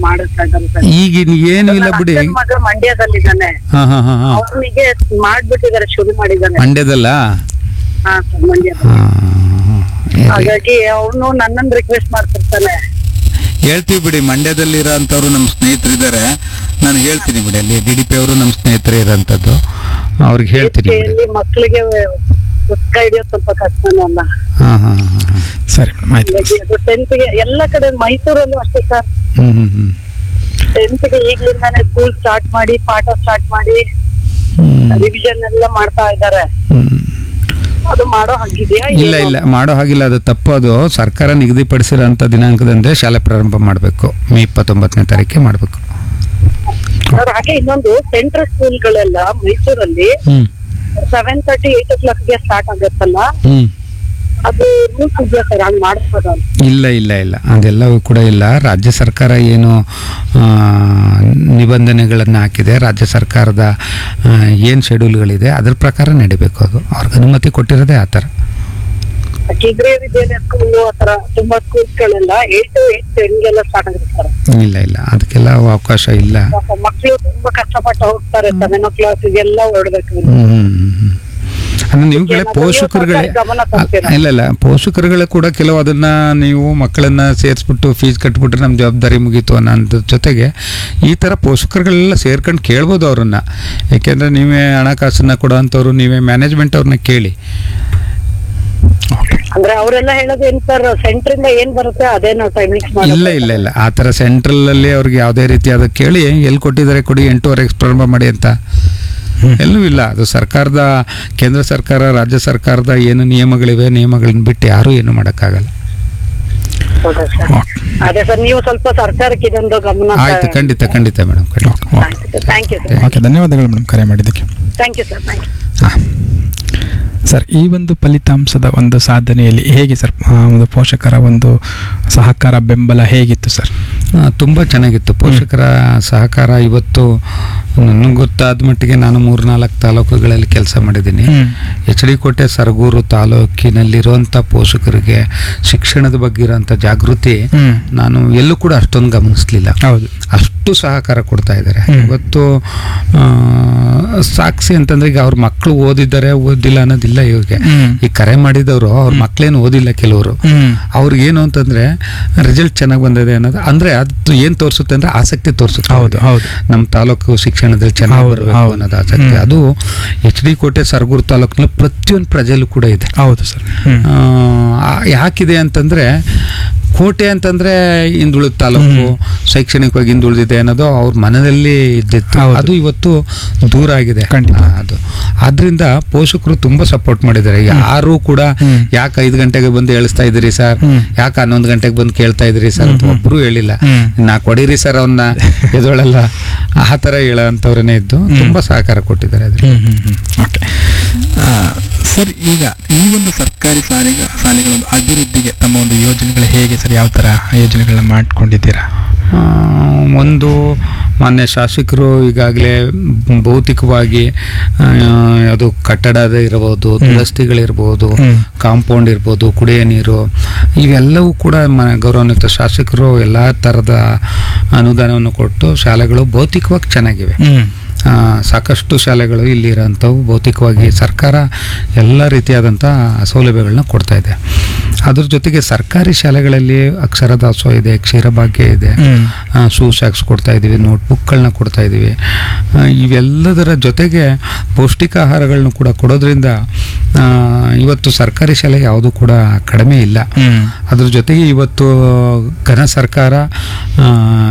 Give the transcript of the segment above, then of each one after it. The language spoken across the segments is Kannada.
ಮಾಡುತ್ತಾ ಇದ್ದಾರೆ ಸರ್ ಈಗ ಏನು ಇಲ್ಲ ಬಿಡಿ ನನ್ನ ಮಗ ಮಂಡ್ಯದಲ್ಲಿದ್ದಾನೆ ಹಾ ಹಾ ಹಾ ಹಾ ಅವನಿಗೆ ಮಾಡ್ಬಿಟ್ಟಿದ್ದಾರೆ ಶುರು ಮಾಡಿದ್ದಾನೆ ಮಂಡ್ಯದಲ್ಲ ಹಾ ಸರ್ ಮಂಡ್ಯ ಹಾ, ಇರ್ಲಿ. ಹಾಗಾಗಿ ಅವನು ನನ್ನನ್ನ ರಿಕ್ವೆಸ್ಟ್ ಮಾಡ್ತಿರ್ತಾನೆ ಹೇಳ್ತೀವಿ ಬಿಡಿ ಮಂಡ್ಯದಲ್ಲಿ ಇರೋಂಥವ್ರು ನಮ್ಮ ಸ್ನೇಹಿತರಿದ್ದಾರೆ ನಾನು ಹೇಳ್ತೀನಿ ಬಿಡಿ ಅಲ್ಲಿ ಡಿ ಡಿ ಪಿ ಅವರು ನಮ್ಮ ಸ್ನೇಹಿತರು ಇರೋಂಥದ್ದು ಅವ್ರಿಗೆ ಹೇಳ್ತೀನಿ ಬಿಡಿ ಇಲ್ಲಿ ಮಕ್ಕಳಿಗೆ ಪುಸ್ತಕ ಹಿಡಿಯೋದು ಸ್ವಲ್ಪ ಕಷ್ಟನೇ ಅಲ್ಲ ಹಾ ಹಾ ಹಾ ಹಾ ಸರಿ ಮೇಡಮ್ ಆಯ್ತು ಹಾಗಾಗಿ ಅದು ಟೆಂತ್ಗೆ ಎಲ್ಲ ಕಡೆ ಮೈಸೂರಲ್ಲೂ ಅಷ್ಟೇ ಸರ್ ಹ್ಮ್ ಹ್ಮ್ ಹ್ಮ್ ಟೆಂತ್ಗೆ ಈಗ್ಲಿಂದಾನೆ ಸ್ಕೂಲ್ ಸ್ಟಾರ್ಟ್ ಮಾಡಿ ಪಾಠ ಸ್ಟಾರ್ಟ್ ಮಾಡಿ ಹ್ಮ್ ರಿವಿಷನ್ ಎಲ್ಲ ಮಾಡ್ತಾ ಇದ್ದಾರೆ ಹ್ಮ್. ಅದು ಮಾಡೋ ಹಾಗಿದೆಯಾ ಇಲ್ಲ ಇಲ್ಲ ಮಾಡೋ ಹಾಗಿಲ್ಲ ಅದು ತಪ್ಪು ಅದು ಸರ್ಕಾರ ನಿಗದಿಪಡಿಸಿರೋಂಥ ದಿನಾಂಕದಂದೇ ಶಾಲೆ ಪ್ರಾರಂಭ ಮಾಡಬೇಕು ಮೇ ಇಪ್ಪತ್ತೊಂಬತ್ತನೇ ತಾರೀಕಿಗೆ ಮಾಡಬೇಕು ಸರ್ ಹಾಗೆ ಇನ್ನೊಂದು ಸೆಂಟ್ರಲ್ ಸ್ಕೂಲ್ಗಳೆಲ್ಲ ಮೈಸೂರಲ್ಲಿ ಹ್ಮ್ ಸೆವೆನ್ ತರ್ಟಿ ಏಟ್ ಓ ಕ್ಲಾಕ್ಗೆ ಸ್ಟಾರ್ಟ್ ಆಗುತ್ತಲ್ಲ ಹ್ಮ್ ಅದು ರೂಲ್ಸ್ ಇದೆಯಾ ಸರ್ ಹಂಗ್ ಮಾಡಿಸ್ಬೋದ ಇಲ್ಲ ಇಲ್ಲ ಇಲ್ಲ ಅದೆಲ್ಲವೂ ಕೂಡ ಇಲ್ಲ ರಾಜ್ಯ ಸರ್ಕಾರ ಏನು ಆ, ನಿಬಂಧನೆಗಳನ್ನು ಹಾಕಿದೆ ರಾಜ್ಯ ಸರ್ಕಾರದ ಏನು ಶೆಡ್ಯೂಲ್ಗಳಿದೆ ಅದ್ರ ಪ್ರಕಾರ ನಡಿಬೇಕು ಅದು ಅವ್ರಿಗೆ ಅನುಮತಿ ಕೊಟ್ಟಿರೋದೇ ಆ ಥರ ಕೇಂದ್ರೀಯ ವಿದ್ಯಾಲಯ ಸ್ಕೂಲ್ ಆತರ ತುಂಬಾ ಸ್ಕೂಲ್ಸ್ ಗಳೆಲ್ಲ ಏಟ್ ಟು ಏಟ್ ಟೆನ್ಗೆಲ್ಲ ಸ್ಟಾರ್ಟ್ ಆಗುತ್ತೆ ಸರ್ ಇಲ್ಲ ಇಲ್ಲ ಅದಕ್ಕೆಲ್ಲ ಅವಕಾಶ ಇಲ್ಲ ಪಾಪ ಮಕ್ಳು ತುಂಬಾ ಕಷ್ಟಪಟ್ಟು ಹೋಗ್ತಾರೆ ಸೆವೆನ್ ಓ ಕ್ಲಾಸ್ಗೆಲ್ಲ ಹೊರಡ್ಬೇಕು ಹ್ಮ್, ಹ್ಮ್, ಹ್ಮ್. ಅಂದ್ರೆ ನೀವುಗಳೇ ಏನಾದ್ರು ಪೋಷಕರುಗಳೇ ಸರ್ಕಾರಿ ಗಮನ ತರ್ತೀರಾ? ಇಲ್ಲ ಇಲ್ಲ ಪೋಷಕರುಗಳೇ ಕೂಡ ಕೆಲವು ಅದನ್ನ ನೀವು ಮಕ್ಕಳನ್ನ ಸೇರಿಸ್ಬಿಟ್ಟು ಫೀಸ್ ಕಟ್ಬಿಟ್ರೆ ನಮ್ಮ ಜವಾಬ್ದಾರಿ ಮುಗೀತು ಅನ್ನೋದ್ರ ಜೊತೆಗೆ ಈ ಥರ ಪೋಷಕರುಗಳೆಲ್ಲ ಸೇರ್ಕೊಂಡು ಕೇಳ್ಬೋದು ಅವ್ರನ್ನ ಯಾಕೆಂದ್ರೆ ನೀವೇ ಹಣಕಾಸನ್ನ ಕೊಡೋವಂಥವ್ರು ನೀವೇ ಮ್ಯಾನೇಜ್ಮೆಂಟ್ ಅವ್ರನ್ನ ಕೇಳಿ ಅಂದ್ರೆ ಅವರೆಲ್ಲ ಹೇಳೋದು ಏನ್ ಸರ್ ಸೆಂಟರ್ ಇಂದ ಏನ್ ಬರುತ್ತೆ ಅದೇ ನಾವು ಟೈಮಿಂಗ್ಸ್ ಇಲ್ಲ ಇಲ್ಲ ಇಲ್ಲ ಆ ಥರ ಸೆಂಟ್ರಲಲ್ಲಿ ಅವ್ರಿಗೆ ಯಾವುದೇ ರೀತಿಯಾದ ಕೇಳಿ ಎಲ್ಲಿ ಕೊಟ್ಟಿದ್ದಾರೆ ಕೊಡಿ ಎಂಟೂವರೆಗೆ ಪ್ರಾರಂಭ ಮಾಡಿ ಅಂತ ಎಲ್ಲೂ ಇಲ್ಲ ಅದು ಸರ್ಕಾರದ ಕೇಂದ್ರ ಸರ್ಕಾರ ರಾಜ್ಯ ಸರ್ಕಾರದ ಏನು ನಿಯಮಗಳಿವೆ ನಿಯಮಗಳನ್ನ ಬಿಟ್ಟು ಯಾರೂ ಏನು ಮಾಡೋಕ್ಕಾಗಲ್ಲ ಹೌದಾ ಸರ್ ಅದೇ ಸರ್ ನೀವು ಸ್ವಲ್ಪ ಸರ್ಕಾರಕ್ಕೆ ಇದೊಂದು ಗಮನ ಆಯ್ತು ಖಂಡಿತ ಖಂಡಿತ ಮೇಡಮ್ ಖಂಡಿತ ಥ್ಯಾಂಕ್ ಯು ಸರ್ ಓಕೆ ಧನ್ಯವಾದಗಳು ಮೇಡಮ್ ಕರೆ ಮಾಡಿದ್ದಕ್ಕೆ thank you sir thank you ಹಾಂ ಸರ್ ಈ ಒಂದು ಫಲಿತಾಂಶದ ಒಂದು ಸಾಧನೆಯಲ್ಲಿ ಹೇಗೆ ಸರ್ ಆ, ಒಂದು ಪೋಷಕರ ಒಂದು ಸಹಕಾರ ಬೆಂಬಲ ಹೇಗಿತ್ತು ಸರ್ ಆ, ತುಂಬ ಚೆನ್ನಾಗಿತ್ತು ಪೋಷಕರ ಸಹಕಾರ ಇವತ್ತು ನನಗೆ ಗೊತ್ತಾದ ಮಟ್ಟಿಗೆ ನಾನು ಮೂರ್ನಾಲ್ಕು ತಾಲೂಕುಗಳಲ್ಲಿ ಕೆಲಸ ಮಾಡಿದ್ದೀನಿ ಹ್ಮ್. ಎಚ್ ಡಿ ಕೋಟೆ ಸರಗೂರು ತಾಲೂಕಿನಲ್ಲಿರುವಂಥ ಪೋಷಕರಿಗೆ ಶಿಕ್ಷಣದ ಬಗ್ಗೆ ಇರೋಂಥ ಜಾಗೃತಿ ಹ್ಮ್. ನಾನು ಎಲ್ಲೂ ಕೂಡ ಅಷ್ಟೊಂದು ಗಮನಿಸ್ಲಿಲ್ಲ ಹೌದು ಅಷ್ಟು ಸಹಕಾರ ಕೊಡ್ತಾ ಇದ್ದಾರೆ ಹ್ಮ್. ಇವತ್ತು ಆ, ಸಾಕ್ಷಿ ಅಂತಂದ್ರೆ ಈಗ ಅವ್ರ ಮಕ್ಕಳು ಓದಿದ್ದಾರೆ ಓದಿಲ್ಲ ಅನ್ನೋದಿಲ್ಲ ಇವಾಗ ಹ್ಮ್. ಈ ಕರೆ ಮಾಡಿದವರು ಅವ್ರ ಮಕ್ಕಳೇನು ಓದಿಲ್ಲ ಕೆಲವರು ಹ್ಮ್. ಅವ್ರಿಗೇನು ಅಂತಂದ್ರೆ ರಿಸಲ್ಟ್ ಚೆನ್ನಾಗಿ ಬಂದಿದೆ ಅನ್ನೋದು ಅಂದ್ರೆ ಅದು ಏನ್ ತೋರಿಸುತ್ತೆ ಅಂದ್ರೆ ಆಸಕ್ತಿ ತೋರಿಸುತ್ತೆ ಹೌದು, ಅವ್ರಿಗೆ. ಹೌದು. ನಮ್ಮ ತಾಲೂಕು ಶಿಕ್ಷಣದಲ್ಲಿ ಚೆನ್ನಾಗಿ ಹೌದು, ಬರಬೇಕು ಹೌದು. ಅನ್ನೋದು ಆಸಕ್ತಿ ಹ್ಮ್. ಅದು ಎಚ್ ಡಿ ಕೋಟೆ ಸರಗೂರು ತಾಲೂಕಿನ ಪ್ರತಿಯೊಂದು ಪ್ರಜೆಯಲ್ಲೂ ಕೂಡ ಇದೆ ಹೌದು ಸರ್ ಹ್ಮ್. ಆ, ಯಾಕಿದೆ ಅಂತಂದ್ರೆ ಕೋಟೆ ಅಂತಂದ್ರೆ ಹಿಂದುಳಿದ ತಾಲೂಕು ಶೈಕ್ಷಣಿಕವಾಗಿ ಹಿಂದುಳಿದಿದೆ ಅನ್ನೋದು ಅವ್ರ ಮನದಲ್ಲಿ ಇದ್ದಿತ್ತು ಹೌದು. ಅದು ಇವತ್ತು ದೂರ ಆಗಿದೆ ಖಂಡಿತ. ಆ, ಅದು ಆದ್ರಿಂದ ಪೋಷಕರು ತುಂಬಾ ಸಪೋರ್ಟ್ ಮಾಡಿದ್ದಾರೆ ಯಾರು ಕೂಡ ಹ್ಮ್. ಯಾಕೆ ಐದು ಗಂಟೆಗೆ ಬಂದು ಹೇಳಿಸ್ತಾ ಇದ್ದೀರಿ ಸರ್ ಹ್ಮ್. ಯಾಕೆ ಹನ್ನೊಂದು ಗಂಟೆಗೆ ಬಂದು ಕೇಳ್ತಾ ಇದ್ದೀರಿ ಸರ್ ಅಂತ ಒಬ್ರು ಹೇಳಿಲ್ಲ ಹ್ಮ್. ನಾ ಕೊಡಿರಿ ಸರ್ ಅವನ್ನ ಎದೊಳಲ್ಲ ಆ ಥರ ಹೇಳೋ ಅಂಥವ್ರನ್ನೇ ಇದ್ದು ತುಂಬಾ ಸಹಕಾರ ಕೊಟ್ಟಿದ್ದಾರೆ ಅದ್ರ ಹ್ಮ್, ಹ್ಮ್, ಹ್ಮ್. ಓಕೆ ಆ, ಸರ್ ಈಗ ಈ ಒಂದು ಸರ್ಕಾರಿ ಶಾಲೆಗ ಶಾಲೆಗಳ ಒಂದು ಅಭಿವೃದ್ಧಿಗೆ ತಮ್ಮ ಒಂದು ಯೋಜನೆಗಳು ಹೇಗೆ ಸರ್ ಯಾವ ಥರ ಯೋಜನೆಗಳನ್ನ ಮಾಡ್ಕೊಂಡಿದ್ದೀರಾ ಆ, ಒಂದು ಮಾನ್ಯ ಶಾಸಕರು ಈಗಾಗಲೇ ಭೌತಿಕವಾಗಿ ಆ, ಅದು ಕಟ್ಟಡದ ಇರಬಹುದು ದುರಸ್ತಿಗಳಿರ್ಬೋದು ಹ್ಮ್. ಕಾಂಪೌಂಡ್ ಇರ್ಬೋದು ಕುಡಿಯ ನೀರು ಇವೆಲ್ಲವೂ ಕೂಡ ಮ ಗೌರವಾನ್ವಿತ ಶಾಸಕರು ಎಲ್ಲ ಥರದ ಅನುದಾನವನ್ನು ಕೊಟ್ಟು ಶಾಲೆಗಳು ಭೌತಿಕವಾಗಿ ಚೆನ್ನಾಗಿವೆ ಹ್ಮ್ ಆ, ಸಾಕಷ್ಟು ಶಾಲೆಗಳು ಇಲ್ಲಿರೋಂಥವು ಭೌತಿಕವಾಗಿ ಸರ್ಕಾರ ಎಲ್ಲ ರೀತಿಯಾದಂಥ ಸೌಲಭ್ಯಗಳನ್ನ ಕೊಡ್ತಾ ಇದೆ ಅದ್ರ ಜೊತೆಗೆ ಸರ್ಕಾರಿ ಶಾಲೆಗಳಲ್ಲಿ ಅಕ್ಷರ ದಾಸೋಹ ಇದೆ ಕ್ಷೀರಭಾಗ್ಯ ಇದೆ ಹ್ಮ್. ಶೂ ಶಾಕ್ಸ್ ಕೊಡ್ತಾ ಇದ್ದೀವಿ ನೋಟ್ಬುಕ್ಗಳನ್ನ ಕೊಡ್ತಾ ಇದ್ದೀವಿ ಆ, ಇವೆಲ್ಲದರ ಜೊತೆಗೆ ಪೌಷ್ಟಿಕ ಆಹಾರಗಳನ್ನ ಕೂಡ ಕೊಡೋದ್ರಿಂದ ಆ, ಇವತ್ತು ಸರ್ಕಾರಿ ಶಾಲೆ ಯಾವುದು ಕೂಡ ಕಡಿಮೆ ಇಲ್ಲ ಹ್ಮ್ ಅದ್ರ ಜೊತೆಗೆ ಇವತ್ತು ಘನ ಸರ್ಕಾರ ಆ,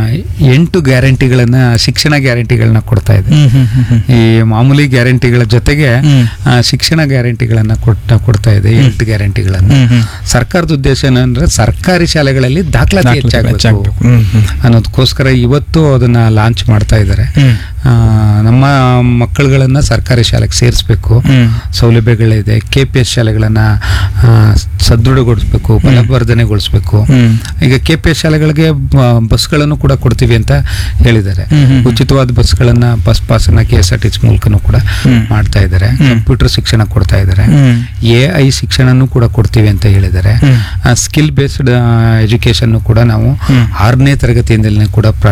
ಎಂಟು ಗ್ಯಾರಂಟಿಗಳನ್ನ ಶಿಕ್ಷಣ ಗ್ಯಾರಂಟಿಗಳನ್ನ ಕೊಡ್ತಾ ಇದೆ ಹ್ಮ್ ಹ್ಮ್ ಹ್ಮ್ ಹ್ಮ್. ಈ ಮಾಮೂಲಿ ಗ್ಯಾರಂಟಿಗಳ ಜೊತೆಗೆ ಹ್ಮ್. ಆ, ಶಿಕ್ಷಣ ಗ್ಯಾರಂಟಿಗಳನ್ನ ಕೊಟ್ಟ ಕೊಡ್ತಾ ಇದೆ ಎಂಟು ಗ್ಯಾರಂಟಿಗಳನ್ನ ಹ್ಮ್ ಹ್ಮ್. ಸರ್ಕಾರದ ಉದ್ದೇಶ ಏನಂದ್ರೆ ಸರ್ಕಾರಿ ಶಾಲೆಗಳಲ್ಲಿ ದಾಖಲಾತಿ ದಾಖಲಾತಿ ಹೆಚ್ಚಾಗಬೇಕು ಹೆಚ್ಚಾಗ್ಬೇಕು. ಹ್ಮ್ ಹ್ಮ್. ಅನ್ನೋದಕ್ಕೋಸ್ಕರ ಇವತ್ತು ಅದನ್ನ ಲಾಂಚ್ ಮಾಡ್ತಾ ಇದ್ದಾರೆ ಹ್ಮ್. ಆ, ನಮ್ಮ ಮಕ್ಕಳುಗಳನ್ನ ಸರ್ಕಾರಿ ಶಾಲೆಗೆ ಸೇರಿಸ್ಬೇಕು ಹ್ಮ್. ಸೌಲಭ್ಯಗಳಿದೆ ಕೆ ಪಿ ಎಸ್ ಶಾಲೆಗಳನ್ನ ಆ, ಸದೃಢಗೊಳಿಸ್ಬೇಕು ಬಲವರ್ಧನೆಗೊಳಿಸ್ಬೇಕು ಹ್ಮ್. ಈಗ ಕೆ ಪಿ ಎಸ್ ಶಾಲೆಗಳಿಗೆ ಬ- ಬಸ್ಗಳನ್ನು ಕೂಡ ಕೊಡ್ತೀವಿ ಅಂತ ಹೇಳಿದ್ದಾರೆ ಹ್ಮ್, ಹ್ಮ್, ಹ್ಮ್. ಉಚಿತವಾದ ಬಸ್ಗಳನ್ನ ಬಸ್ ಪಾಸನ್ನ K S R T C ಮೂಲಕನೂ ಕೂಡ ಹ್ಮ್. ಮಾಡ್ತಾ ಇದ್ದಾರೆ ಹ್ಮ್. ಕಂಪ್ಯೂಟರ್ ಶಿಕ್ಷಣ ಕೊಡ್ತಾ ಇದ್ದಾರೆ ಹ್ಮ್. ಎ ಐ ಶಿಕ್ಷಣನೂ ಕೂಡ ಕೊಡ್ತೀವಿ ಅಂತ ಹೇಳಿದ್ದಾರೆ ಹ್ಮ್. ಸ್ಕಿಲ್ ಬೇಸ್ಡ್ ಎಜುಕೇಶನ್ ಕೂಡ ನಾವು ಹ್ಮ್. ಆರನೇ ತರಗತಿಯಿಂದಲೇ ಕೂಡ